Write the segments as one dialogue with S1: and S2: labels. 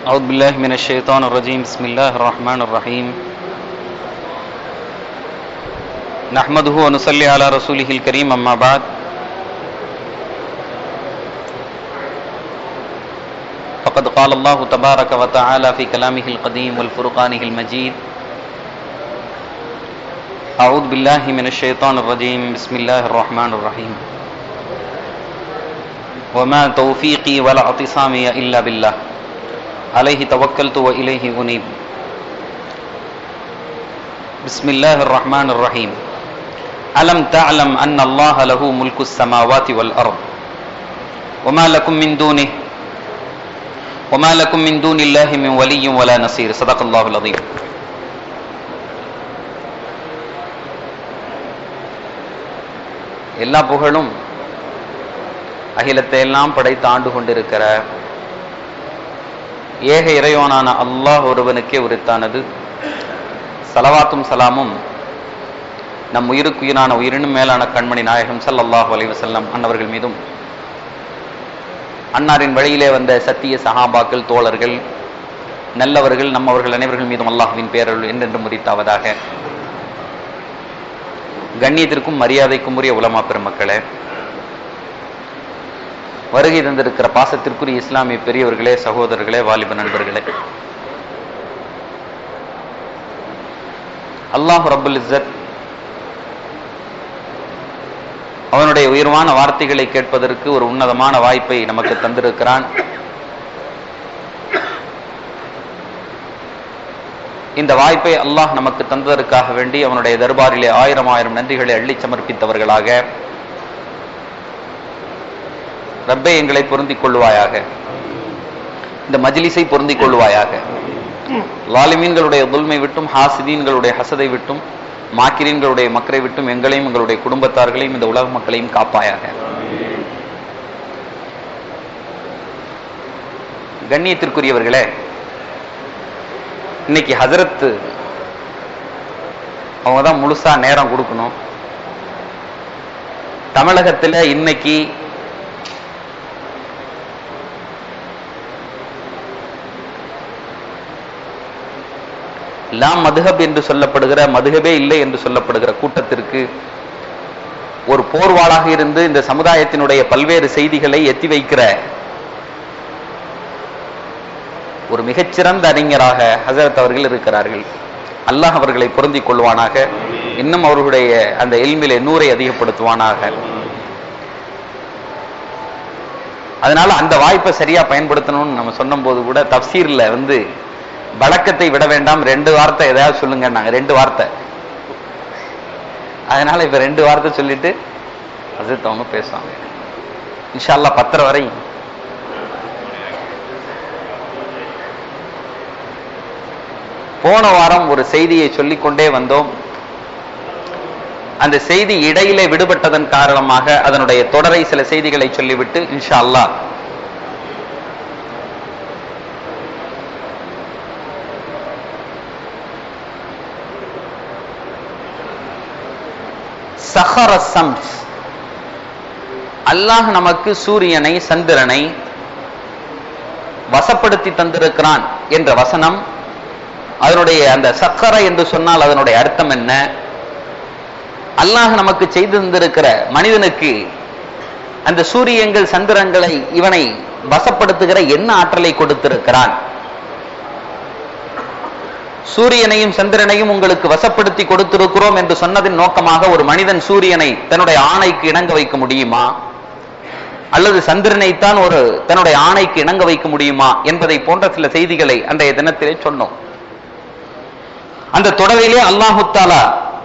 S1: أعوذ بالله من الشيطان الرجيم بسم الله الرحمن الرحيم نحمده ونصلي على رسوله الكريم أما بعد فقد قال الله تبارك وتعالى في كلامه القديم والفرقانه المجيد أعوذ بالله من الشيطان الرجيم بسم الله الرحمن الرحيم وما توفيقي ولا اعتصامي إلا بالله عليه توكلت وإليه أنيب بسم الله الرحمن الرحيم ألم تعلم أن الله له ملك السماوات والأرض وما لكم من دونه وما لكم من دون الله من ولي ولا نصير صدق الله العظيم எல்லா புகழும் அகிலத்தை எல்லாம் படைத்து ஆண்டு கொண்டிருக்கிற ஏக இறைவனான அல்லாஹ் ஒருவனுக்கே உரித்தானது சலவாத்தும் சலாமும் நம் உயிருக்குயிரான உயிரினும் மேலான கண்மணி நாயகம் ஸல்லல்லாஹு அலைஹி வஸல்லம் அன்னவர்கள் மீதும் அன்னாரின் வழியிலே வந்த சத்திய சஹாபாக்கள் தோழர்கள் நல்லவர்கள் நம்மவர்கள் அனைவர்கள் மீதும் அல்லாஹ்வின் பேரருள் என்றென்று முறித்தாவதாக கண்ணியத்திற்கும் மரியாதைக்கும் உரிய உலமா பெருமக்களே வருகை தந்திருக்கிற பாசத்திற்குரிய இஸ்லாமிய பெரியவர்களே சகோதரர்களே வாலிப நண்பர்களே அல்லாஹ் ரபுல் இஸ்ஸத் அவனுடைய உயர்வான வார்த்தைகளை கேட்பதற்கு ஒரு உன்னதமான வாய்ப்பை நமக்கு தந்திருக்கிறான் இந்த வாய்ப்பை அல்லாஹ் நமக்கு தந்ததற்காக வேண்டி அவனுடைய தர்பாரிலே ஆயிரம் ஆயிரம் நன்றிகளை அள்ளி சமர்ப்பித்தவர்களாக ரப்பே எங்களை பொருந்திக் கொள்வாயாக இந்த மஜ்லிஸை பொருந்திக் கொள்வாயாக லாலிமீன்களுடைய துல்மை விட்டும் ஹாசிதீன்களுடைய ஹசதை விட்டும் மாக்கிரீன்களுடைய மக்களை விட்டும் எங்களையும் எங்களுடைய குடும்பத்தார்களையும் இந்த உலக மக்களையும் காப்பாயாக கண்ணியத்திற்குரியவர்களே இன்னைக்கு ஹசரத்து அவங்க தான் முழுசா நேரம் கொடுக்கணும் தமிழகத்துல இன்னைக்கு லாம் மதுஹப் என்று சொல்லப்படுகிற மதுஹபே இல்லை என்று சொல்லப்படுகிற கூட்டத்திற்கு ஒரு போர்வாளாக இருந்து இந்த சமுதாயத்தினுடைய பல்வேறு செய்திகளை எத்தி வைக்கிற ஒரு மிகச்சிறந்த அறிஞராக ஹசரத் அவர்கள் இருக்கிறார்கள் அல்லாஹ் அவர்களை பொருந்திக் கொள்வானாக இன்னும் அவர்களுடைய அந்த எல்மிலே நூரை அதிகப்படுத்துவானாக அதனால அந்த வாய்ப்பை சரியா பயன்படுத்தணும்னு நம்ம சொன்னும் போது கூட தப்சீர்ல வந்து வழக்கத்தை விட வேண்டாம் ரெண்டு வார்த்தை எதையாவது சொல்லுங்க நாங்க ரெண்டு வார்த்தை அதனால இப்ப ரெண்டு வார்த்தை சொல்லிட்டு அஜித் அவங்க பேசுவாங்க இன்ஷால்லா பத்திர வரை போன வாரம் ஒரு செய்தியை சொல்லிக்கொண்டே வந்தோம் அந்த செய்தி இடையிலே விடுபட்டதன் காரணமாக அதனுடைய தொடரை சில செய்திகளை சொல்லிவிட்டு இன்ஷா அல்லாஹ் சஹர சம்ஸ் அல்லாஹ் நமக்கு சூரியனை சந்திரனை வசப்படுத்தி தந்திருக்கிறான் என்ற வசனம் அதனுடைய அந்த சக்கர என்று சொன்னால் அதனுடைய அர்த்தம் என்ன அல்லாஹ் நமக்கு செய்து தந்திருக்கிற மனிதனுக்கு அந்த சூரியங்கள் சந்திரங்களை இவனை வசப்படுத்துகிற என்ன ஆற்றலை கொடுத்திருக்கிறான் சூரியனையும் சந்திரனையும் உங்களுக்கு வசப்படுத்தி கொடுத்திருக்கிறோம் என்று சொன்னதின் நோக்கமாக ஒரு மனிதன் சூரியனை தன்னுடைய ஆணைக்கு இணங்க வைக்க முடியுமா அல்லது சந்திரனைத்தான் ஒரு தன்னுடைய ஆணைக்கு இணங்க வைக்க முடியுமா என்பதை போன்ற சில செய்திகளை அன்றைய தினத்திலே சொன்னோம் அந்த தொடரிலே அல்லாஹு தாலா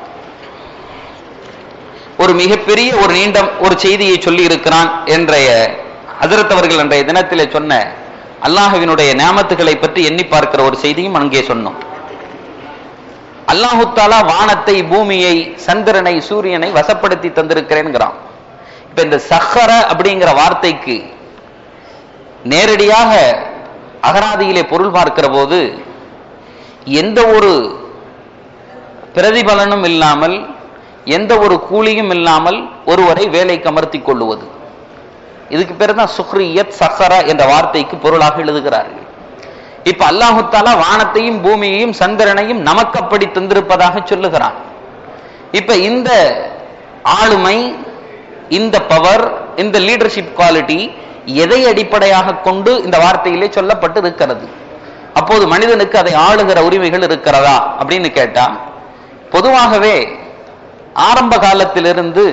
S1: ஒரு மிகப்பெரிய ஒரு நீண்ட ஒரு செய்தியை சொல்லி இருக்கிறான் என்றைய ஹசரத் அவர்கள் அன்றைய தினத்திலே சொன்ன அல்லாஹுவினுடைய நியாமத்துகளை பற்றி எண்ணி பார்க்கிற ஒரு செய்தியும் அங்கே சொன்னோம் அல்லாஹு தாலா வானத்தை பூமியை சந்திரனை சூரியனை வசப்படுத்தி தந்திருக்கிறேன்கிறான் இப்ப இந்த சஹர அப்படிங்கிற வார்த்தைக்கு நேரடியாக அகராதியிலே பொருள் பார்க்கிற போது எந்த ஒரு பிரதிபலனும் இல்லாமல் எந்த ஒரு கூலியும் இல்லாமல் ஒருவரை வேலைக்கு அமர்த்திக் கொள்ளுவது இதுக்கு பேர் தான் சுக்ரியத் சஹரா என்ற வார்த்தைக்கு பொருளாக எழுதுகிறார்கள் இப்ப அல்லாஹு தாலா வானத்தையும் பூமியையும் சந்திரனையும் நமக்கு அப்படி தந்திருப்பதாக சொல்லுகிறான் இப்ப இந்த ஆளுமை இந்த பவர் இந்த லீடர்ஷிப் குவாலிட்டி எதை அடிப்படையாக கொண்டு இந்த வார்த்தையிலே சொல்லப்பட்டு இருக்கிறது அப்போது மனிதனுக்கு அதை ஆளுகிற உரிமைகள் இருக்கிறதா அப்படின்னு கேட்டா பொதுவாகவே ஆரம்ப காலத்திலிருந்து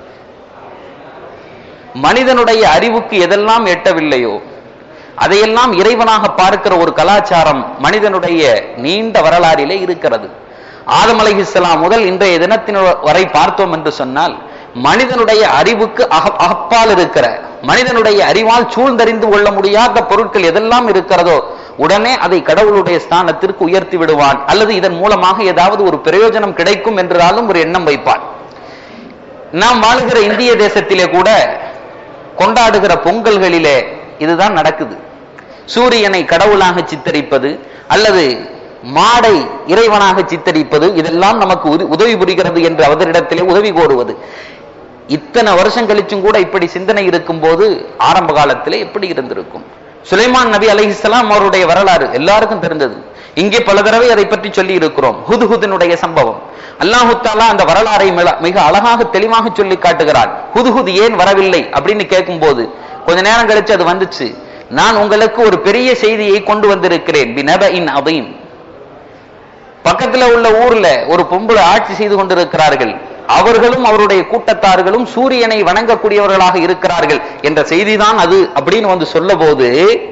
S1: மனிதனுடைய அறிவுக்கு எதெல்லாம் எட்டவில்லையோ அதையெல்லாம் இறைவனாக பார்க்கிற ஒரு கலாச்சாரம் மனிதனுடைய நீண்ட வரலாறிலே இருக்கிறது ஆதம் அலைஹிஸ்ஸலாம் முதல் இன்றைய தினத்தின் வரை பார்த்தோம் என்று சொன்னால் மனிதனுடைய அறிவுக்கு அக- அப்பால் இருக்கிற மனிதனுடைய அறிவால் சூழ்ந்தறிந்து கொள்ள முடியாத பொருட்கள் எதெல்லாம் இருக்கிறதோ உடனே அதை கடவுளுடைய ஸ்தானத்திற்கு உயர்த்தி விடுவான் அல்லது இதன் மூலமாக ஏதாவது ஒரு பிரயோஜனம் கிடைக்கும் என்றாலும் ஒரு எண்ணம் வைப்பான் நாம் வாழுகிற இந்திய தேசத்திலே கூட கொண்டாடுகிற பொங்கல்களிலே இதுதான் நடக்குது சூரியனை கடவுளாக சித்தரிப்பது அல்லது மாடை இறைவனாக சித்தரிப்பது இதெல்லாம் நமக்கு உது- உதவி புரிகிறது என்று அவரிடத்திலே உதவி கோருவது இத்தனை வருஷம் கழிச்சும் கூட இப்படி சிந்தனை இருக்கும்போது ஆரம்ப காலத்திலே எப்படி இருந்திருக்கும் சுலைமான் நபி அலைஹிஸ்ஸலாம் அவருடைய வரலாறு எல்லாருக்கும் தெரிந்தது இங்கே பல தடவை அதை பற்றி சொல்லி இருக்கிறோம் ஹுதுஹுதினுடைய சம்பவம் அல்லாஹு தாலா அந்த வரலாறை மிக- மிக அழகாக தெளிவாக சொல்லி காட்டுகிறான் ஹுதுஹுது ஏன் வரவில்லை அப்படின்னு கேட்கும்போது கொஞ்ச நேரம் கழிச்சு அது வந்துச்சு நான் உங்களுக்கு ஒரு பெரிய செய்தியை கொண்டு வந்திருக்கிறேன் பினபஇன் அதீம் பக்கத்துல உள்ள ஊர்ல ஒரு பொம்பளை ஆட்சி செய்து கொண்டிருக்கிறார்கள் அவர்களும் அவருடைய கூட்டத்தார்களும் சூரியனை வணங்கக்கூடியவர்களாக இருக்கிறார்கள் என்ற செய்திதான் அது அப்படின்னு வந்து சொல்ல போது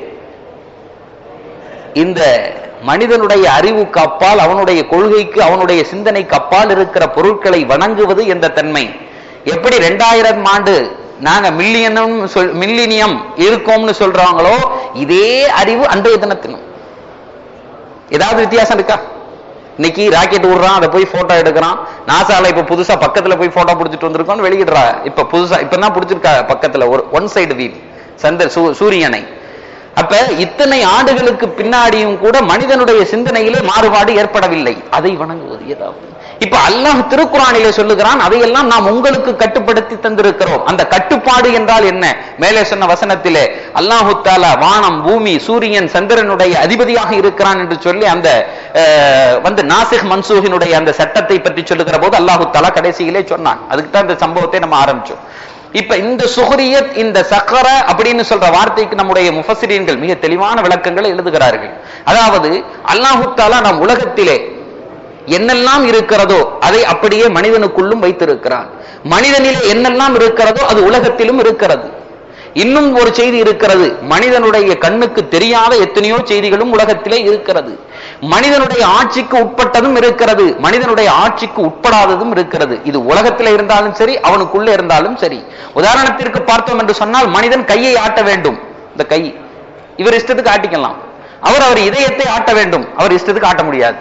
S1: இந்த மனிதனுடைய அறிவுக்கு அப்பால் அவனுடைய கொள்கைக்கு அவனுடைய சிந்தனைக்கு அப்பால் இருக்கிற பொருட்களை வணங்குவது என்ற தன்மை எப்படி ரெண்டாயிரம் ஆண்டு நாங்க மில்லியனும் சொல் மில்லினியம் இருக்கோம்னு சொல்றாங்களோ இதே அறிவு அன்றைய தினத்தினும் ஏதாவது வித்தியாசம் இருக்கா இன்னைக்கு ராக்கெட் விடுறான் அதை போய் போட்டோ எடுக்கிறான் நாசால இப்ப புதுசா பக்கத்துல போய் போட்டோ பிடிச்சிட்டு வந்திருக்கோம்னு வெளியிடுறா இப்ப புதுசா இப்பதான் பிடிச்சிருக்கா பக்கத்துல ஒரு ஒன் சைடு வீல் சந்திர சூ- சூரியனை அப்ப இத்தனை ஆண்டுகளுக்கு பின்னாடியும் கூட மனிதனுடைய சிந்தனையிலே மாறுபாடு ஏற்படவில்லை அதை வணங்குவது ஏதாவது இப்ப அல்லாஹ் திருக்குறானிலே சொல்லுகிறான் அதையெல்லாம் நாம் உங்களுக்கு கட்டுப்படுத்தி தந்திருக்கிறோம் அந்த கட்டுப்பாடு என்றால் என்ன மேலே சொன்ன வசனத்திலே அல்லாஹு தாலா வானம் பூமி சூரியன் சந்திரனுடைய அதிபதியாக இருக்கிறான் என்று சொல்லி அந்த அஹ், வந்து நாசிக் மன்சூஹினுடைய அந்த சட்டத்தை பற்றி சொல்லுகிற போது அல்லாஹு தாலா கடைசியிலே சொன்னான் அதுக்கு தான் இந்த சம்பவத்தை நம்ம ஆரம்பிச்சோம் இப்ப இந்த சுஹரியத் இந்த சக்கர அப்படின்னு சொல்ற வார்த்தைக்கு நம்முடைய முஃபசிரியன்கள் மிக தெளிவான விளக்கங்களை எழுதுகிறார்கள் அதாவது அல்லாஹு தாலா நம் உலகத்திலே என்னெல்லாம் இருக்கிறதோ அதை அப்படியே மனிதனுக்குள்ளும் வைத்திருக்கிறான் மனிதனிலே என்னெல்லாம் இருக்கிறதோ அது உலகத்திலும் இருக்கிறது இன்னும் ஒரு செய்தி இருக்கிறது மனிதனுடைய கண்ணுக்கு தெரியாத எத்தனையோ செய்திகளும் உலகத்திலே இருக்கிறது மனிதனுடைய ஆட்சிக்கு உட்பட்டதும் இருக்கிறது மனிதனுடைய ஆட்சிக்கு உட்படாததும் இருக்கிறது இது உலகத்தில் இருந்தாலும் சரி அவனுக்குள்ள இருந்தாலும் சரி உதாரணத்திற்கு பார்த்தோம் என்று சொன்னால் மனிதன் கையை ஆட்ட வேண்டும் இந்த கை இவர் இஷ்டத்துக்கு ஆட்டிக்கலாம் அவர் அவர் இதயத்தை ஆட்ட வேண்டும் அவர் இஷ்டத்துக்கு ஆட்ட முடியாது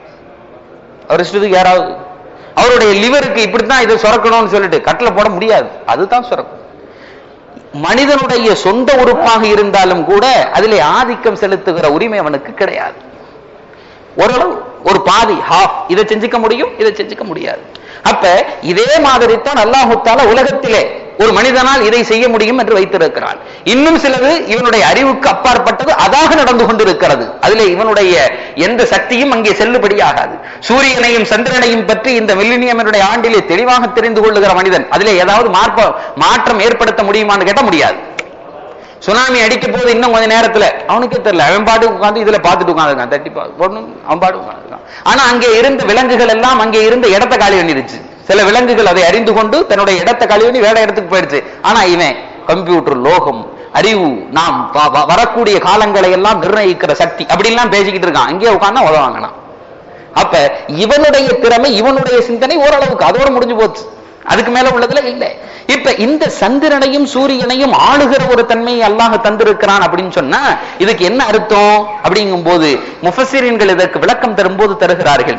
S1: அவர் இஷ்டத்துக்கு யாராவது அவருடைய லிவருக்கு இப்படித்தான் இதை சுரக்கணும்னு சொல்லிட்டு கட்டில போட முடியாது அதுதான் சுரக்கும் மனிதனுடைய சொந்த உறுப்பாக இருந்தாலும் கூட அதிலே ஆதிக்கம் செலுத்துகிற உரிமை அவனுக்கு கிடையாது ஓரளவு ஒரு பாதி ஹாஃப் இதை செஞ்சுக்க முடியும் இதை செஞ்சுக்க முடியாது அப்ப இதே மாதிரி தான் அல்லாஹுத்தால உலகத்திலே ஒரு மனிதனால் இதை செய்ய முடியும் என்று வைத்திருக்கிறான் இன்னும் சிலது இவனுடைய அறிவுக்கு அப்பாற்பட்டது அதாக நடந்து கொண்டிருக்கிறது அதிலே இவனுடைய எந்த சக்தியும் அங்கே செல்லுபடியாகாது சூரியனையும் சந்திரனையும் பற்றி இந்த மில்லினியமனுடைய ஆண்டிலே தெளிவாக தெரிந்து கொள்ளுகிற மனிதன் அதிலே ஏதாவது மாற்ப மாற்றம் ஏற்படுத்த முடியுமான்னு கேட்ட முடியாது சுனாமி அடிக்க போது இன்னும் கொஞ்ச நேரத்துல அவனுக்கே தெரியல அவன் பாட்டு உட்கார்ந்து இதுல பார்த்துட்டு உட்காந்துருக்கான் தட்டி பா ஒண்ணும் அவன் பாட்டு உட்காந்துருக்கான் ஆனா அங்கே இருந்த விலங்குகள் எல்லாம் அங்கே இருந்த இடத்த காலி பண்ணிருச்சு சில விலங்குகள் அதை அறிந்து கொண்டு தன்னுடைய இடத்த காலி பண்ணி வேற இடத்துக்கு போயிடுச்சு ஆனா இவன் கம்ப்யூட்டர் லோகம் அறிவு நாம் வ- வ- வரக்கூடிய காலங்களை எல்லாம் நிர்ணயிக்கிற சக்தி அப்படிலாம் பேசிக்கிட்டு இருக்கான் அங்கேயே உட்கார்ந்தா உதவாங்கண்ணா அப்ப இவனுடைய திறமை இவனுடைய சிந்தனை ஓரளவுக்கு அதோட முடிஞ்சு போச்சு அதுக்கு மேல உள்ளதுல இல்ல இப்ப இந்த சந்திரனையும் சூரியனையும் ஆளுகிற ஒரு தன்மையை அல்லாஹ் தந்திருக்கிறான் அப்படின்னு சொன்னா இதுக்கு என்ன அர்த்தம் அப்படிங்கும் போது முஃபசிரியன்கள் இதற்கு விளக்கம் தரும்போது தருகிறார்கள்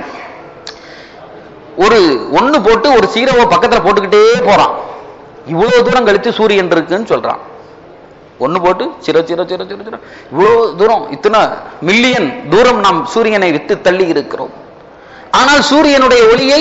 S1: ஒரு ஒண்ணு போட்டு ஒரு சீரவை பக்கத்துல போட்டுக்கிட்டே போறான் இவ்வளவு தூரம் கழிச்சு சூரியன் இருக்குன்னு சொல்றான் ஒண்ணு போட்டு சிர சிர சிர சிர சிர இவ்வளவு தூரம் இத்தனை மில்லியன் தூரம் நாம் சூரியனை விட்டு தள்ளி இருக்கிறோம் ஆனால் சூரியனுடைய ஒளியை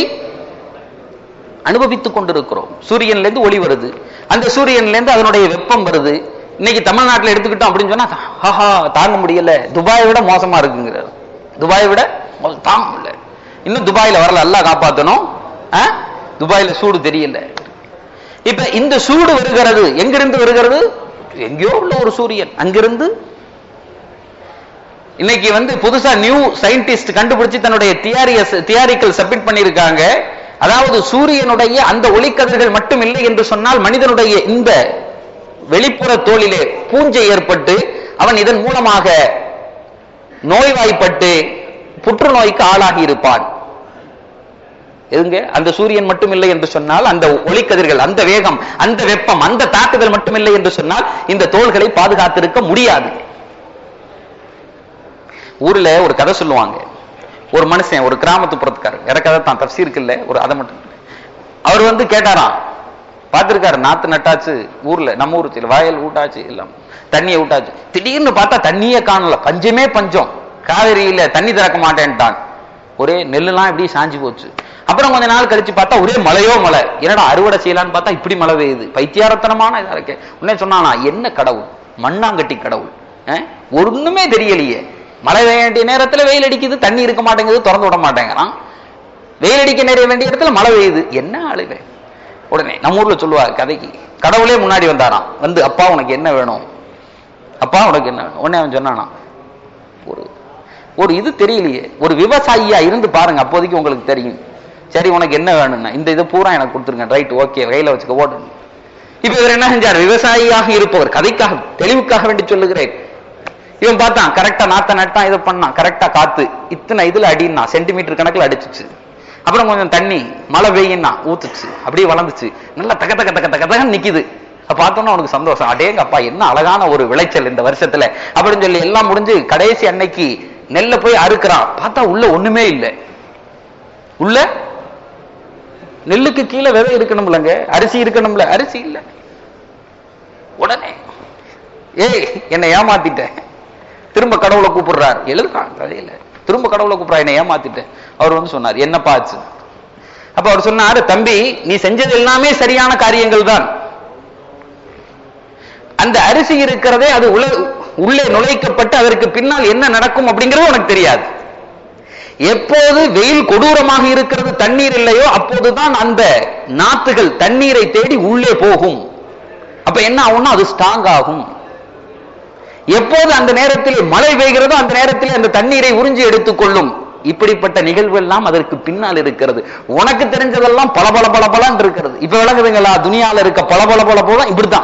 S1: அனுபவித்துக் கொண்டிருக்கிறோம் சூரியன்ல இருந்து ஒளி வருது அந்த சூரியன்ல இருந்து அதனுடைய வெப்பம் வருது இன்னைக்கு தமிழ்நாட்டுல எடுத்துக்கிட்டோம் அப்படின்னு சொன்னா ஆஹா தாங்க முடியல துபாயை விட மோசமா இருக்குங்கிறார் துபாயை விட மோச- தாங்க முடியல இன்னும் துபாயில வரல எல்லாம் காப்பாத்தணும் ஆ? துபாயில சூடு தெரியல இப்ப இந்த சூடு வருகிறது எங்கிருந்து வருகிறது எங்கேயோ உள்ள ஒரு சூரியன் அங்கிருந்து இன்னைக்கு வந்து புதுசா நியூ சயின்டிஸ்ட் கண்டுபிடிச்சு தன்னுடைய தியாரியஸ் தியாரிக்கல் சப்மிட் பண்ணியிருக்காங்க அதாவது சூரியனுடைய அந்த ஒளிக்கதிர்கள் மட்டும் இல்லை என்று சொன்னால் மனிதனுடைய இந்த வெளிப்புற தோலிலே பூஞ்சை ஏற்பட்டு அவன் இதன் மூலமாக நோய்வாய்ப்பட்டு புற்றுநோய்க்கு ஆளாகி இருப்பான் எதுங்க அந்த சூரியன் மட்டும் இல்லை என்று சொன்னால் அந்த ஒளிக்கதிர்கள் அந்த வேகம் அந்த வெப்பம் அந்த தாக்குதல் மட்டும் இல்லை என்று சொன்னால் இந்த தோள்களை பாதுகாத்திருக்க முடியாது ஊர்ல ஒரு கதை சொல்லுவாங்க ஒரு மனுஷன் ஒரு கிராமத்து புறத்துக்காரர் வேற கதை தான் தப்சீருக்கு இல்ல ஒரு அதை மட்டும் இல்ல. அவர் வந்து கேட்டாராம் பார்த்திருக்காரு நாத்து நட்டாச்சு ஊர்ல நம்ம ஊர் சைடுல வயல் ஊட்டாச்சு எல்லாம் தண்ணியை ஊட்டாச்சு திடீர்னு பார்த்தா தண்ணியே காணல பஞ்சமே பஞ்சம் காவிரியில தண்ணி திறக்க மாட்டேன்ட்டான் ஒரே நெல்லுலாம் இப்படி சாஞ்சு போச்சு அப்புறம் கொஞ்ச நாள் கழிச்சு பார்த்தா ஒரே மழையோ மழை என்னடா அறுவடை செய்யலான்னு பார்த்தா இப்படி மழை பெய்யுது பைத்தியாரத்தனமான இதா இருக்கு உடனே சொன்னானா என்ன கடவுள் மண்ணாங்கட்டி கடவுள் அஹ்? ஒண்ணுமே தெரியலையே மழை பெய்ய வேண்டிய நேரத்துல வெயில் அடிக்குது தண்ணி இருக்க மாட்டேங்குது திறந்து விட மாட்டேங்கிறான் வெயில் அடிக்க நேர வேண்டிய இடத்துல மழை பெய்யுது என்ன ஆளுவே உடனே நம்ம ஊர்ல சொல்லுவா கதைக்கு கடவுளே முன்னாடி வந்தாராம் வந்து அப்பா உனக்கு என்ன வேணும் அப்பா உனக்கு என்ன வேணும் உடனே அவன் சொன்னானா ஒரு ஒரு இது தெரியலையே ஒரு விவசாயியா இருந்து பாருங்க அப்போதைக்கு உங்களுக்கு தெரியும் சரி உனக்கு என்ன வேணும்னா இந்த இதை பூரா எனக்கு கொடுத்துருங்க ரைட் ஓகே கையில வச்சுக்க ஓட்டு இப்ப இவர் என்ன செஞ்சார் விவசாயியாக இருப்பவர் கதைக்காக தெளிவுக்காக வேண்டி சொல்லுகிறேன் இவன் பார்த்தான் கரெக்டா நாத்த நட்டான் இதை பண்ணான் கரெக்டா காத்து இத்தனை இதுல அடினா சென்டிமீட்டர் கணக்குல அடிச்சுச்சு அப்புறம் கொஞ்சம் தண்ணி மழை பெய்யினா ஊத்துச்சு அப்படியே வளர்ந்துச்சு நல்லா தக தக தக தக தகன்னு நிக்குது அப்ப பார்த்தோன்னா உனக்கு சந்தோஷம் அடேங்க அப்பா என்ன அழகான ஒரு விளைச்சல் இந்த வருஷத்துல அப்படின்னு சொல்லி எல்லாம் முடிஞ்சு கடைசி அன்னைக்கு நெல்ல போய் அறுக்கிறான் பார்த்தா உள்ள ஒண்ணுமே இல்லை உள்ள நெல்லுக்கு கீழே விதை இருக்கணும்லங்க அரிசி இருக்கணும்ல அரிசி இல்ல உடனே ஏய் என்னை ஏமாத்திட்டேன் திரும்ப கடவுளை கூப்பிடுறார் எழுதுறான் கதையில திரும்ப கடவுளை கூப்பிடுறா என்னை ஏமாத்திட்டேன் அவர் வந்து சொன்னார் என்னப்பா ஆச்சு அப்ப அவர் சொன்னாரு தம்பி நீ செஞ்சது எல்லாமே சரியான காரியங்கள் தான் அந்த அரிசி இருக்கிறதே அது உள்ள உள்ளே நுழைக்கப்பட்டு அதற்கு பின்னால் என்ன நடக்கும் அப்படிங்கிறது உனக்கு தெரியாது எப்போது வெயில் கொடூரமாக இருக்கிறது தண்ணீர் இல்லையோ அப்போதுதான் அந்த நாத்துகள் தண்ணீரை தேடி உள்ளே போகும் அப்ப என்ன ஆகும்னா அது ஸ்ட்ராங் ஆகும் எப்போது அந்த நேரத்தில் மழை பெய்கிறதோ அந்த நேரத்தில் அந்த தண்ணீரை உறிஞ்சி எடுத்துக்கொள்ளும் இப்படிப்பட்ட நிகழ்வு எல்லாம் அதற்கு பின்னால் இருக்கிறது உனக்கு தெரிஞ்சதெல்லாம் பல பல பல பலன் இருக்கிறது இப்ப விளங்குதுங்களா துனியால இருக்க பல பல பல போல இப்படித்தான்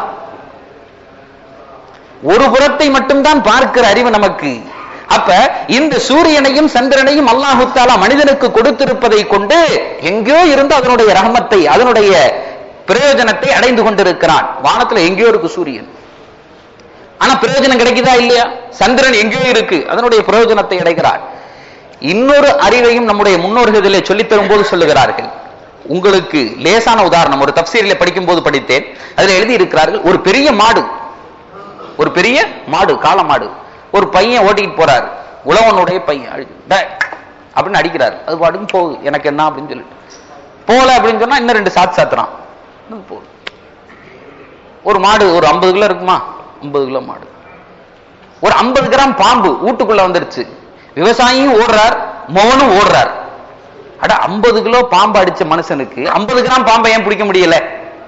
S1: ஒரு புறத்தை மட்டும்தான் பார்க்கிற அறிவு நமக்கு அப்ப இந்த சூரியனையும் சந்திரனையும் அல்லாஹு தாலா மனிதனுக்கு கொடுத்திருப்பதை கொண்டு எங்கேயோ இருந்து அதனுடைய ரஹமத்தை அதனுடைய பிரயோஜனத்தை அடைந்து கொண்டிருக்கிறான் வானத்துல எங்கேயோ இருக்கு சூரியன் ஆனா பிரயோஜனம் கிடைக்குதா இல்லையா சந்திரன் எங்கேயோ இருக்கு அதனுடைய பிரயோஜனத்தை அடைகிறார் இன்னொரு அறிவையும் நம்முடைய முன்னோர்கள் இதிலே சொல்லித் தரும்போது சொல்லுகிறார்கள் உங்களுக்கு லேசான உதாரணம் ஒரு தப்சீரிலே படிக்கும் போது படித்தேன் அதுல எழுதி இருக்கிறார்கள் ஒரு பெரிய மாடு ஒரு பெரிய மாடு காளை மாடு ஒரு பையன் ஓட்டிட்டு போறாரு உழவனுடைய பையன் அடி- டேய் அப்படின்னு அடிக்கிறாரு அது பாட்டுக்கு போகுது எனக்கு என்ன அப்படின்னு சொல்லிட்டு போகல அப்படின்னு சொன்னா இன்னும் ரெண்டு சாத்து சாத்துறான் இன்னும் போகுது ஒரு மாடு ஒரு ஐம்பது கிலோ இருக்குமா ஐம்பது கிலோ மாடு ஒரு ஐம்பது கிராம் பாம்பு வீட்டுக்குள்ள வந்துருச்சு விவசாயியும் ஓடுறார் மோகனும் ஓடுறார் அட ஐம்பது கிலோ பாம்பு அடிச்ச மனுஷனுக்கு ஐம்பது கிராம் பாம்பை ஏன் பிடிக்க முடியல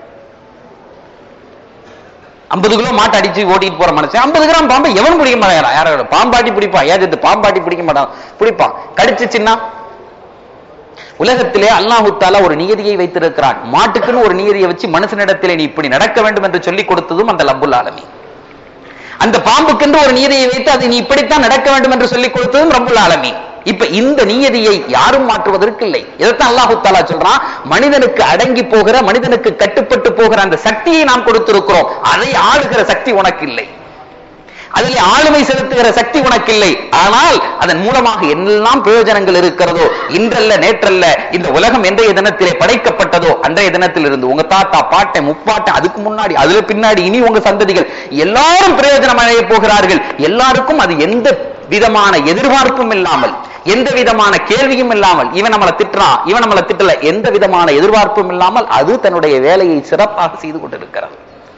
S1: ஐம்பது கிலோ மாட்டை அடிச்சு ஓட்டிட்டு போற மனுஷன் ஐம்பது கிராம் பாம்பை எவனும் பிடிக்க மாட்டான் யாரோட பாம்பாட்டி பிடிப்பான் ஏஜத்து பாம்பாட்டி பிடிக்க மாட்டான் பிடிப்பான் கடிச்சுச்சுன்னா உலகத்திலே அல்லாஹு தாலா ஒரு நியதியை வைத்திருக்கிறான் மாட்டுக்குன்னு ஒரு நியதியை வச்சு மனுஷனிடத்திலே நீ இப்படி நடக்க வேண்டும் என்று சொல்லிக் கொடுத்ததும் அந்த லப்புல் ஆலமி அந்த பாம்புக்கென்று ஒரு நீதியை வைத்து அது நீ இப்படித்தான் நடக்க வேண்டும் என்று சொல்லிக் கொடுத்ததும் ரப்புல் ஆலமி இப்ப இந்த நீதியை யாரும் மாற்றுவதற்கு இல்லை இதைத்தான் அல்லாஹு தாலா சொல்றான் மனிதனுக்கு அடங்கி போகிற மனிதனுக்கு கட்டுப்பட்டு போகிற அந்த சக்தியை நாம் கொடுத்திருக்கிறோம் அதை ஆளுகிற சக்தி உனக்கு இல்லை அதில் ஆளுமை செலுத்துகிற சக்தி உனக்கு இல்லை ஆனால் அதன் மூலமாக என்னெல்லாம் பிரயோஜனங்கள் இருக்கிறதோ இன்றல்ல நேற்றல்ல இந்த உலகம் என்றைய தினத்திலே படைக்கப்பட்டதோ அன்றைய தினத்தில் இருந்து உங்க தாத்தா பாட்டை முப்பாட்டை அதுக்கு முன்னாடி அதுல பின்னாடி இனி உங்க சந்ததிகள் எல்லாரும் பிரயோஜனம் அடைய போகிறார்கள் எல்லாருக்கும் அது எந்த விதமான எதிர்பார்ப்பும் இல்லாமல் எந்த விதமான கேள்வியும் இல்லாமல் இவன் நம்மளை திட்டுறான் இவன் நம்மளை திட்டல எந்த விதமான எதிர்பார்ப்பும் இல்லாமல் அது தன்னுடைய வேலையை சிறப்பாக செய்து கொண்டிருக்கிறது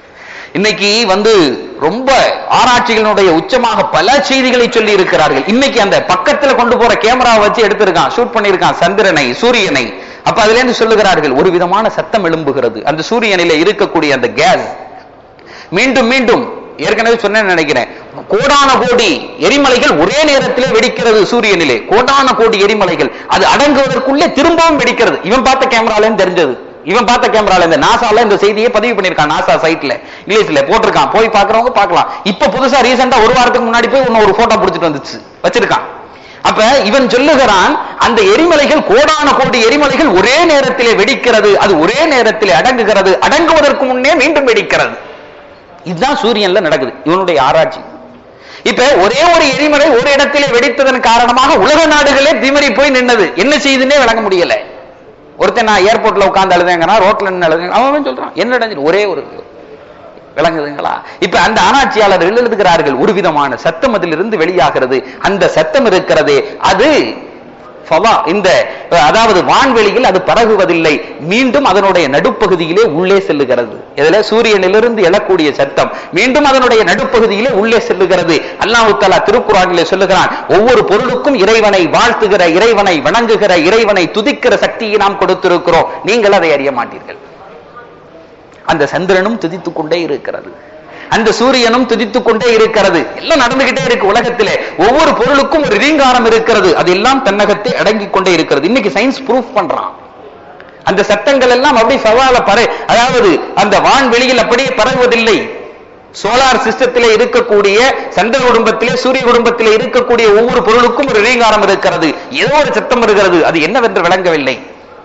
S1: இன்னைக்கு வந்து ரொம்ப ஆராய்ச்சிகளினுடைய உச்சமாக பல செய்திகளை சொல்லி இருக்கிறார்கள் இன்னைக்கு அந்த பக்கத்துல கொண்டு போற கேமராவை வச்சு எடுத்திருக்கான் ஷூட் பண்ணியிருக்கான் சந்திரனை சூரியனை அப்ப அதுல இருந்து சொல்லுகிறார்கள் ஒரு விதமான சத்தம் எழும்புகிறது அந்த சூரியனில இருக்கக்கூடிய அந்த கேஸ் மீண்டும் மீண்டும் ஏற்கனவே சொன்னேன்னு நினைக்கிறேன் கோடான கோடி எரிமலைகள் ஒரே நேரத்திலே வெடிக்கிறது சூரியனிலே கோடான கோடி எரிமலைகள் அது அடங்குவதற்குள்ளே திரும்பவும் வெடிக்கிறது இவன் பார்த்த கேமரால தெரிஞ்சது இவன் பார்த்த கேமரால இந்த நாசால இந்த செய்தியை பதிவு பண்ணிருக்கான் நாசா சைட்ல இங்கிலீஷ்ல போட்டிருக்கான் போய் பாக்குறவங்க பார்க்கலாம் இப்ப புதுசா ரீசெண்டா ஒரு வாரத்துக்கு முன்னாடி போய் இன்னும் ஒரு போட்டோ பிடிச்சிட்டு வந்துச்சு வச்சிருக்கான் அப்ப இவன் சொல்லுகிறான் அந்த எரிமலைகள் கோடான கோடி எரிமலைகள் ஒரே நேரத்திலே வெடிக்கிறது அது ஒரே நேரத்திலே அடங்குகிறது அடங்குவதற்கு முன்னே மீண்டும் வெடிக்கிறது இதுதான் சூரியன்ல நடக்குது இவனுடைய ஆராய்ச்சி இப்ப ஒரே ஒரு எரிமலை ஒரு இடத்திலே வெடித்ததன் காரணமாக உலக நாடுகளே திமறி போய் நின்னது என்ன செய்யுதுன்னே விளங்க முடியல ஒருத்தன் நான் ஏர்போர்ட்ல உட்கார்ந்து அழுதேங்கன்னா ரோட்ல நின்று அழுதேங்க அவன் சொல்றான் என்ன நடந்துச்சு ஒரே ஒரு விளங்குதுங்களா இப்ப அந்த ஆராய்ச்சியாளர்கள் எழுதுகிறார்கள் ஒரு விதமான சத்தம் அதிலிருந்து வெளியாகிறது அந்த சத்தம் இருக்கிறதே அது ஃபலா, இந்த அதாவது வான்வெளியில் அது பரகுவதில்லை மீண்டும் அதனுடைய நடுப்பகுதியிலே உள்ளே செல்லுகிறது இதுல சூரியனிலிருந்து எழக்கூடிய சத்தம் மீண்டும் அதனுடைய நடுப்பகுதியிலே உள்ளே செல்லுகிறது அல்லாஹு தஆலா திருக்குறானிலே சொல்லுகிறான் ஒவ்வொரு பொருளுக்கும் இறைவனை வாழ்த்துகிற இறைவனை வணங்குகிற இறைவனை துதிக்கிற சக்தியை நாம் கொடுத்திருக்கிறோம் நீங்கள் அதை அறிய மாட்டீர்கள் அந்த சந்திரனும் துதித்துக் கொண்டே இருக்கிறது அந்த சூரியனும் துதித்துக் கொண்டே இருக்கிறது எல்லாம் நடந்துகிட்டே இருக்கு உலகத்திலே ஒவ்வொரு பொருளுக்கும் ஒரு ரீங்காரம் இருக்கிறது அது எல்லாம் தன்னகத்தை அடங்கிக் கொண்டே இருக்கிறது இன்னைக்கு சயின்ஸ் ப்ரூஃப் பண்றான் அந்த சத்தங்கள் எல்லாம் அப்படி சவால பறை அதாவது அந்த வான்வெளியில் அப்படியே பரவுவதில்லை சோலார் சிஸ்டத்திலே இருக்கக்கூடிய சந்திர குடும்பத்திலே சூரிய குடும்பத்திலே இருக்கக்கூடிய ஒவ்வொரு பொருளுக்கும் ஒரு ரீங்காரம் இருக்கிறது ஏதோ ஒரு சத்தம் இருக்கிறது அது என்னவென்று விளங்கவில்லை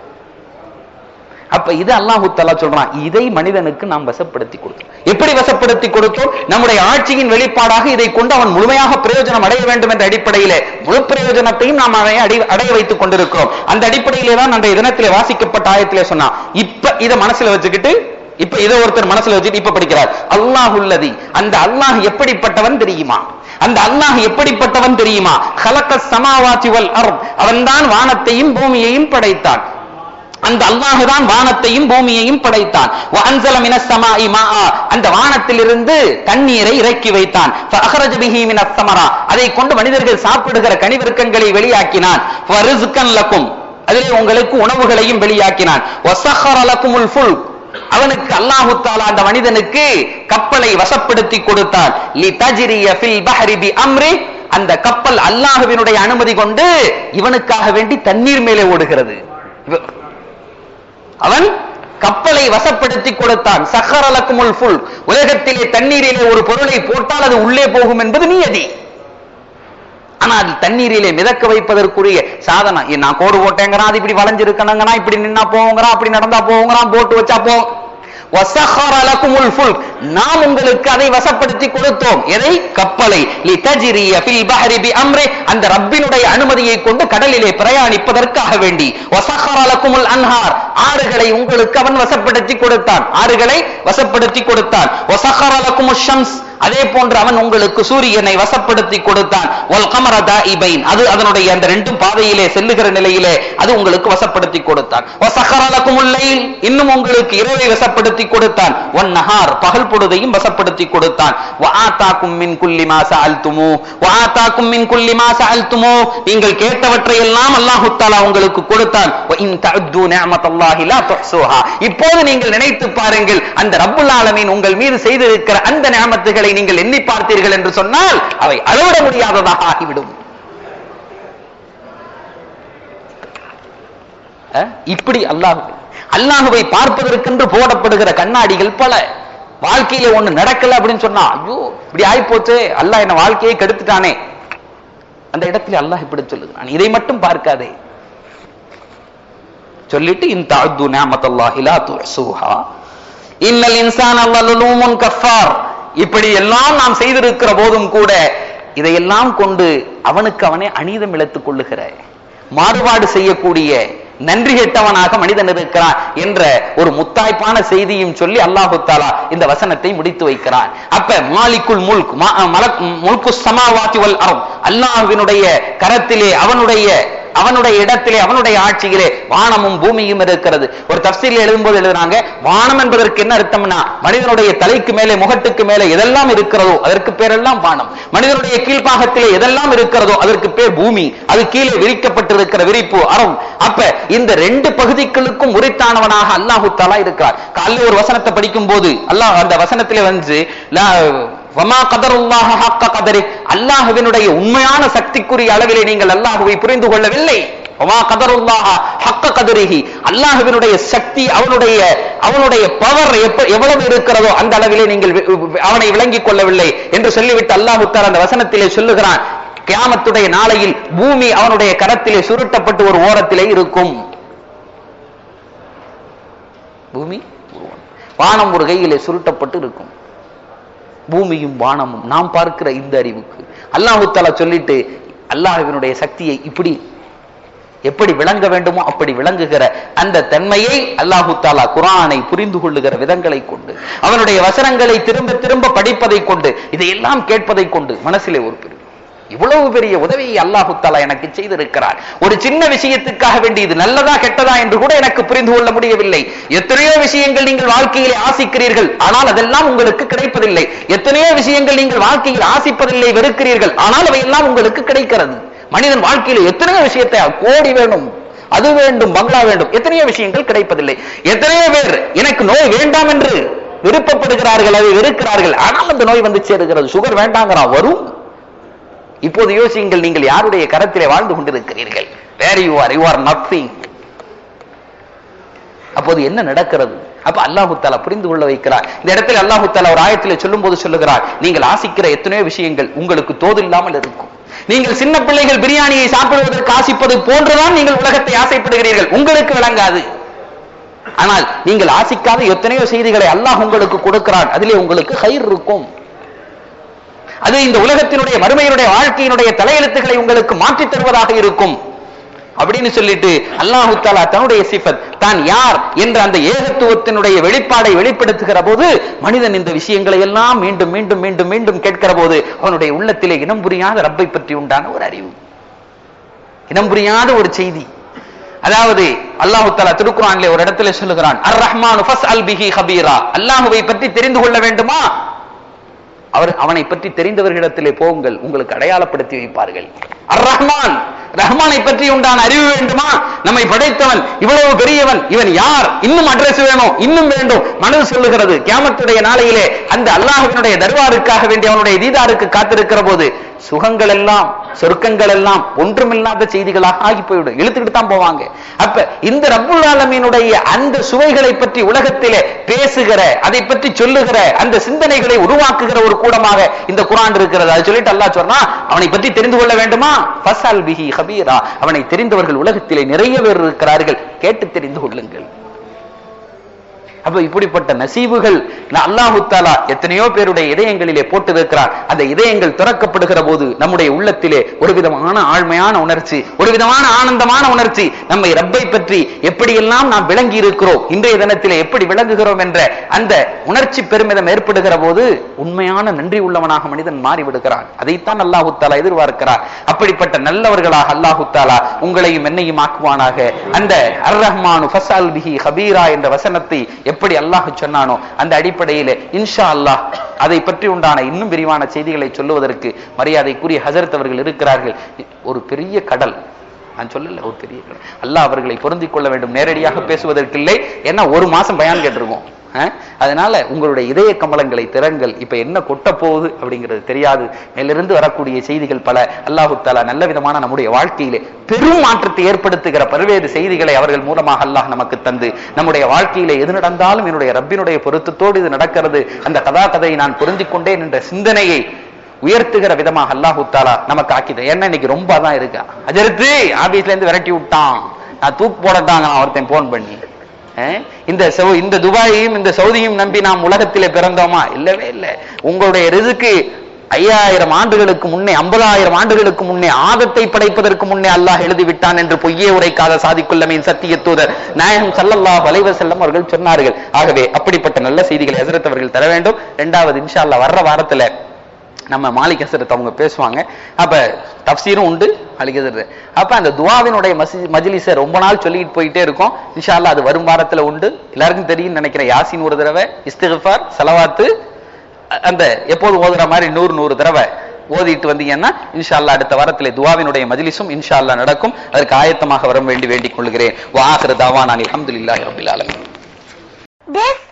S1: அப்ப இது அல்லாஹு தஆலா சொல்றான் இதை மனிதனுக்கு நாம் வசப்படுத்தி கொடுத்தோம் எப்படி வசப்படுத்தி கொடுத்தோம் நம்முடைய ஆட்சியின் வெளிப்பாடாக இதை கொண்டு அவன் முழுமையாக பிரயோஜனம் அடைய வேண்டும் என்ற அடிப்படையிலே முழு பிரயோஜனத்தையும் நாம் அவனை அடை அடைய வைத்துக் கொண்டிருக்கிறோம் அந்த அடிப்படையிலே தான் அன்றைய தினத்திலே வாசிக்கப்பட்ட ஆயத்திலே சொன்னான் இப்ப இதை மனசுல வச்சுக்கிட்டு இப்ப இதை ஒருத்தர் மனசுல வச்சுட்டு இப்ப படிக்கிறார் அல்லாஹுல்லதி அந்த அல்லாஹ் எப்படிப்பட்டவன் தெரியுமா அந்த அல்லாஹ் எப்படிப்பட்டவன் தெரியுமா ஹலக்க சமாவாத்தி வல் அர்த் அவன்தான் வானத்தையும் பூமியையும் படைத்தான் அந்த அல்லாஹ் தான் வானத்தையும் பூமியையும் படைத்தான் வஅன்ஸல மினஸ் ஸமாஇ மாஆ அந்த வானத்திலிருந்து தண்ணீரை இறக்கி வைத்தான் ஃபஅഖரஜ பிஹி மினஸ் ஸமரா அதை கொண்டு மனிதர்கள் சாப்பிடுகிற கனிவிருக்கங்களை வெளியாக்கினான் ஃபரிஸ்கன் லக்கும் அதிலே உங்களுக்கு உணவுகளையும் வெளியாக்கினான் வஸஹர லக்குமுல் ஃபுல்க் அவனுக்கு அல்லாஹு தாலா அந்த மனிதனுக்கு கப்பலை வசப்படுத்தி கொடுத்தான் லி தஜ்ரிய ஃபில் பஹரி பி அம்ரி அந்த கப்பல் அல்லாஹ்வினுடைய அனுமதி கொண்டு இவனுக்காக வேண்டி தண்ணீர் மேலே ஓடுகிறது இவ- அவன் கப்பலை வசப்படுத்தி கொடுத்தான் சஹரலக்குமுல் ஃபுல் உலகத்திலே தண்ணீரிலே ஒரு பொருளை போட்டால் அது உள்ளே போகும் என்பது நியதி ஆனா அது தண்ணீரிலே மிதக்க வைப்பதற்குரிய சாதனம் ஏ, நான் கோடு போட்டேங்கிறான் அது இப்படி வளைஞ்சிருக்கணுங்கிறான் இப்படி நின்னா போங்கிறான் அப்படி நடந்தா போங்கிறான் போட்டு வச்சா போ வசஹர லக்குமுல் ஃபுல்க். நாம் உங்களுக்கு அதை வசப்படுத்தி கொடுத்தோம் எதை கப்பலை லிதஜ்ரிய ஃபில் பஹரி பி அம்ரி அந்த ரப்பினுடைய அனுமதியை கொண்டு கடலிலே பிரயாணிப்பதற்காக வேண்டி வசஹர லக்குமுல் அன்ஹார் ஆறுகளை உங்களுக்கு அவன் வசப்படுத்தி கொடுத்தான் ஆறுகளை வசப்படுத்தி கொடுத்தான் வசஹர லக்குமுஷ் ஷம்ஸ் அதே போன்று அவன் உங்களுக்கு சூரியனை வசப்படுத்தி கொடுத்தான் வல் கமர தாயிபைன் அது அதனுடைய அந்த ரெண்டும் பாதையிலே செல்லுகிற நிலையிலே அது உங்களுக்கு வசப்படுத்தி கொடுத்தான் வசஹர லக்குமுல் லைல் இன்னும் உங்களுக்கு இரவை வசப்படுத்தி கொடுத்தான் ஒன் நஹார் பகல் பொழுதையும் வசப்படுத்தி கொடுத்தான் வஆதாக்கும் மின் குல்லி மா சஅல்துமு வஆதாக்கும் மின் குல்லி மா சஅல்துமு நீங்கள் கேட்டவற்றை எல்லாம் அல்லாஹ் தஆலா உங்களுக்கு கொடுத்தான் வ இன் தஅது நிஅமத்தல்லாஹி லா துஹ்ஸூஹா இப்போது நீங்கள் நினைத்து பாருங்கள் அந்த ரப்புல் ஆலமீன் உங்கள் மீது செய்திருக்கிற அந்த நியமத்துகளை நீங்கள் எண்ணி பார்த்தீர்கள் என்று சொன்னால் அவை அளவிட முடியாததாக ஆகிவிடும் அஹ், இப்படி அல்லாஹ் அல்லாஹுவை பார்ப்பதற்கென்று போடப்படுகிற கண்ணாடிகள் பல வாழ்க்கையில ஒண்ணு நடக்கல அப்படின்னு சொன்னா ஐயோ இப்படி ஆயிப்போச்சே அல்லாஹ் என்ன வாழ்க்கையை கெடுத்துட்டானே அந்த இடத்துல அல்லாஹ் இப்படி சொல்லுகிறான் இதை மட்டும் பார்க்காதே சொல்லிட்டு இந்த அத்து நியமத்தல்லாஹி லா துஹ்ஸூஹா இன்னல் இன்சான லலூமுன் கஃபார் இப்படி எல்லாம் நாம் செய்திருக்கிற போதும் கூட இதையெல்லாம் கொண்டு அவனுக்கு அவனே அநீதம் இழைத்துக் கொள்ளுகிற மாறுபாடு செய்யக்கூடிய நன்றி கெட்டவனாக மனிதன் இருக்கிறான் என்ற ஒரு முத்தாய்ப்பான செய்தியும் சொல்லி அல்லாஹு தாலா இந்த வசனத்தை முடித்து வைக்கிறான் அப்ப மாலிக்குல் முல்க் மா- மலக் முல்கு சமாவாத்தி வல் அர்த் அல்லாஹ்வினுடைய கரத்திலே அவனுடைய அவனுடைய இடத்திலே அவனுடைய ஆட்சியிலே வானமும் பூமியும் இருக்கிறது ஒரு தப்சீல் எழுதும்போது எழுதுறாங்க வானம் என்பதற்கு என்ன அர்த்தம்னா மனிதனுடைய தலைக்கு மேலே முகட்டுக்கு மேலே எதெல்லாம் இருக்கிறதோ அதற்கு பேரெல்லாம் வானம் மனிதனுடைய கீழ்ப்பாகத்திலே எதெல்லாம் இருக்கிறதோ அதற்கு பேர் பூமி அது கீழே விரிக்கப்பட்டிருக்கிற விரிப்பு அறம் அப்ப இந்த ரெண்டு பகுதிகளுக்கும் உரித்தானவனாக அல்லாஹு தாலா இருக்கிறார் காலையில் ஒரு வசனத்தை படிக்கும் போது அல்லாஹ் அந்த வசனத்திலே வந்து லா- வமா கதருல்லாஹ ஹக்க கதரி அல்லாஹுவினுடைய உண்மையான சக்திக்குரிய அளவிலே நீங்கள் அல்லாஹுவை புரிந்து கொள்ளவில்லை வமா கதருல்லாஹ ஹக்க கதரிஹி அல்லாஹுவினுடைய சக்தி அவனுடைய அவனுடைய பவர் எவ்வளவு இருக்கிறதோ அந்த அளவிலே நீங்கள் வி- வி- அவனை விளங்கிக் கொள்ளவில்லை என்று சொல்லிவிட்டு அல்லாஹு தஆலா அந்த வசனத்திலே சொல்லுகிறான் கியாமத்துடைய நாளையில் பூமி அவனுடைய கரத்திலே சுருட்டப்பட்டு ஒரு ஓரத்திலே இருக்கும் பூமி வானம் ஒரு கையிலே சுருட்டப்பட்டு இருக்கும் பூமியும் வானமும் நாம் பார்க்கிற இந்த அறிவுக்கு அல்லாஹு தஆலா சொல்லிட்டு அல்லாஹ்வினுடைய சக்தியை இப்படி எப்படி விளங்க வேண்டுமோ அப்படி விளங்குகிற அந்த தன்மையை அல்லாஹு தாலா குரானை புரிந்து கொள்ளுகிற விதங்களை கொண்டு அவனுடைய வசனங்களை திரும்ப திரும்ப படிப்பதை கொண்டு இதையெல்லாம் கேட்பதை கொண்டு மனசிலே ஒரு பெரிய இவ்வளவு பெரிய உதவியை அல்லாஹு தாலா எனக்கு செய்திருக்கிறார் ஒரு சின்ன விஷயத்துக்காக வேண்டி இது நல்லதா கெட்டதா என்று கூட எனக்கு புரிந்து கொள்ள முடியவில்லை எத்தனையோ விஷயங்கள் நீங்கள் வாழ்க்கையிலே ஆசிக்கிறீர்கள் ஆனால் அதெல்லாம் உங்களுக்கு கிடைப்பதில்லை எத்தனையோ விஷயங்கள் நீங்கள் வாழ்க்கையில் ஆசிப்பதில்லை வெறுக்கிறீர்கள் ஆனால் அவையெல்லாம் உங்களுக்கு கிடைக்கிறது மனிதன் வாழ்க்கையில எத்தனையோ விஷயத்தை கோடி வேணும் அது வேண்டும் பங்களா வேண்டும் எத்தனையோ விஷயங்கள் கிடைப்பதில்லை எத்தனையோ பேர் எனக்கு நோய் வேண்டாம் என்று விருப்பப்படுகிறார்கள் அதை வெறுக்கிறார்கள் ஆனால் அந்த நோய் வந்து சேருகிறது சுகர் வேண்டாங்கிறான் வரும் இப்போது யோசியுங்கள் நீங்கள் யாருடைய கரத்திலே வாழ்ந்து கொண்டிருக்கிறீர்கள் where you are you are nothing அப்போது என்ன நடக்கிறது அப்ப அல்லாஹு தாலா புரிந்து கொள்ள வைக்கிறார் இந்த இடத்துல அல்லாஹு தாலா ஒரு ஆயத்திலே சொல்லும் போது சொல்லுகிறார் நீங்கள் ஆசிக்கிற எத்தனையோ விஷயங்கள் உங்களுக்கு தோதில்லாமல் இருக்கும் நீங்கள் சின்ன பிள்ளைகள் பிரியாணியை சாப்பிடுவதற்கு ஆசிப்பது போன்றுதான் நீங்கள் உலகத்தை ஆசைப்படுகிறீர்கள் உங்களுக்கு விளங்காது ஆனால் நீங்கள் ஆசிக்காத எத்தனையோ செய்திகளை அல்லாஹ் உங்களுக்கு கொடுக்கிறான் அதிலே உங்களுக்கு கயிறு இருக்கும் அது இந்த உலகத்தினுடைய மறுமையினுடைய வாழ்க்கையினுடைய தலையெழுத்துக்களை உங்களுக்கு மாற்றித் தருவதாக இருக்கும் அப்படின்னு சொல்லிட்டு அல்லாஹு தாலா தன்னுடைய சிஃபத் தான் யார் என்ற அந்த ஏகத்துவத்தினுடைய வெளிப்பாடை வெளிப்படுத்துகிற போது மனிதன் இந்த விஷயங்களை எல்லாம் மீண்டும் மீண்டும் மீண்டும் மீண்டும் கேட்கிற போது அவனுடைய உள்ளத்திலே இனம் புரியாத ரப்பை பற்றி உண்டான ஒரு அறிவு இனம் புரியாத ஒரு செய்தி அதாவது அல்லாஹு தாலா திருக்குறான்ல ஒரு இடத்துல சொல்லுகிறான் அர் ரஹ்மான் ஃபஸ் அல் பிஹி ஹபீரா அல்லாஹுவை பற்றி தெரிந்து கொள்ள வேண்டுமா அவர் அவனை பற்றி தெரிந்தவர்களிடத்திலே போங்கள் உங்களுக்கு அடையாளப்படுத்தி வைப்பார்கள் அர் ரஹ்மான் ரஹ்மானை பற்றி உண்டான அறிவு வேண்டுமா நம்மை படைத்தவன் இவ்வளவு பெரியவன் இவன் யார் இன்னும் அட்ரஸ் வேணும் இன்னும் வேண்டும் மனது சொல்லுகிறது கியாமத்துடைய நாளையிலே அந்த அல்லாஹ்வினுடைய தர்பாருக்காக வேண்டி அவனுடைய தீதாருக்கு காத்திருக்கிற போது சுகங்கள் எல்லாம் சொர்க்கங்கள் எல்லாம் ஒன்றுமில்லாத செய்திகளாக ஆகி போய்விடும் இழுத்துக்கிட்டு தான் போவாங்க அப்ப இந்த ரப்புல் ஆலமீனுடைய அந்த சுவைகளை பற்றி உலகத்திலே பேசுகிற அதை பற்றி சொல்லுகிற அந்த சிந்தனைகளை உருவாக்குகிற ஒரு கூடமாக இந்த குரான் இருக்கிறது அது சொல்லிட்டு அல்லாஹ் சொன்னா அவனை பற்றி தெரிந்து கொள்ள வேண்டுமா ஃபஸ்அல் பிஹி ஹபீரா அவனை தெரிந்தவர்கள் உலகத்திலே நிறைய பேர் இருக்கிறார்கள் கேட்டு தெரிந்து கொள்ளுங்கள் அப்ப இப்படிப்பட்ட நசீபுகள் அல்லாஹு தாலா எத்தனையோ பேருடைய இதயங்களிலே போட்டு இருக்கிறார் அந்த இதயங்கள் திறக்கப்படுகிற போது நம்முடைய உள்ளத்திலே ஒரு விதமான ஆழ்மையான உணர்ச்சி ஒரு விதமான ஆனந்தமான உணர்ச்சி நம்மை ரப்பை பற்றி எப்படியெல்லாம் நாம் விளங்கி இருக்கிறோம் இன்றைய தினத்திலே எப்படி விளங்குகிறோம் என்ற அந்த உணர்ச்சி பெருமிதம் ஏற்படுகிற போது உண்மையான நன்றி உள்ளவனாக மனிதன் மாறிவிடுகிறான் அதைத்தான் அல்லாஹு தாலா எதிர்பார்க்கிறார் அப்படிப்பட்ட நல்லவர்களாக அல்லாஹு தாலா உங்களையும் என்னையும் ஆக்குவானாக அந்த அர் ரஹ்மானு ஃபஸ்அல் பிஹி ஹபீரா என்ற வசனத்தை எப்படி அல்லாஹ் சொன்னானோ அந்த அடிப்படையிலே இன்ஷா அல்லாஹ் அதை பற்றி உண்டான இன்னும் விரிவான செய்திகளை சொல்லுவதற்கு மரியாதைக்குரிய ஹசரத் அவர்கள் இருக்கிறார்கள் ஒரு பெரிய கடல் நான் சொல்லல ஒரு பெரிய கடல் அல்லாஹ் அவர்களை பொருந்திக் கொள்ள வேண்டும் நேரடியாக பேசுவதற்கு இல்லை ஏன்னா ஒரு மாசம் பயான் கேட்டிருக்கோம் அஹ்? அதனால உங்களுடைய இதய கமலங்களை திறங்கள் இப்ப என்ன கொட்ட போகுது அப்படிங்கிறது தெரியாது மேலிருந்து வரக்கூடிய செய்திகள் பல அல்லாஹு தாலா நல்ல விதமான நம்முடைய வாழ்க்கையிலே பெரும் மாற்றத்தை ஏற்படுத்துகிற பல்வேறு செய்திகளை அவர்கள் மூலமாக அல்லாஹ் நமக்கு தந்து நம்முடைய வாழ்க்கையிலே எது நடந்தாலும் என்னுடைய ரப்பினுடைய பொருத்தத்தோடு இது நடக்கிறது அந்த கதா கதையை நான் புரிந்து கொண்டேன் என்ற சிந்தனையை உயர்த்துகிற விதமாக அல்லாஹு தாலா நமக்கு ஆக்கிது என்ன இன்னைக்கு ரொம்ப தான் இருக்கா அஜர்த்து ஆபீஸ்ல இருந்து விரட்டி விட்டான் நான் தூக்கு போடட்டாங்க நான் ஒருத்தன் போன் பண்ணி அஹ் இந்த சௌ- இந்த துபாயையும் இந்த சவுதியும் நம்பி நாம் உலகத்திலே பிறந்தோமா இல்லவே இல்லை உங்களுடைய ரிசுக்கு ஐயாயிரம் ஆண்டுகளுக்கு முன்னே ஐம்பதாயிரம் ஆண்டுகளுக்கு முன்னே ஆதத்தை படைப்பதற்கு முன்னே அல்லாஹ் எழுதி விட்டான் என்று பொய்யே உரைக்காத சாதிக்குள்ளமையின் சத்திய தூதர் நாயகம் ஸல்லல்லாஹு அலைஹி வஸல்லம் அவர்கள் சொன்னார்கள் ஆகவே அப்படிப்பட்ட நல்ல செய்திகளை ஹஸரத் அவர்கள் தர வேண்டும் இரண்டாவது இன்ஷா அல்லாஹ் வர்ற வாரத்துல நம்ம மாலிக் ஹசரத் அவங்க பேசுவாங்க அப்ப தப்சீரும் உண்டு மாலிக் ஹசரத் அப்ப அந்த துவாவினுடைய மசி மஜ்லிஸை ரொம்ப நாள் சொல்லிட்டு போயிட்டே இருக்கோம் இன்ஷா அல்லாஹ் அது வரும் வாரத்துல உண்டு எல்லாருக்கும் தெரியும் நினைக்கிறேன் யாசின் ஒரு தடவை இஸ்திஃபார் சலவாத்து அ- அந்த எப்போது ஓதுற மாதிரி நூறு நூறு தடவை ஓதிட்டு வந்தீங்கன்னா இன்ஷா அல்லாஹ் அடுத்த வாரத்திலே துவாவினுடைய மஜ்லிஸும் இன்ஷா அல்லாஹ் நடக்கும் அதற்கு ஆயத்தமாக வர வேண்டி வேண்டிக் கொள்கிறேன் வாஹிரு தாவான் அல்ஹம்துலில்லாஹி ரப்பில் ஆலமீன்
S2: This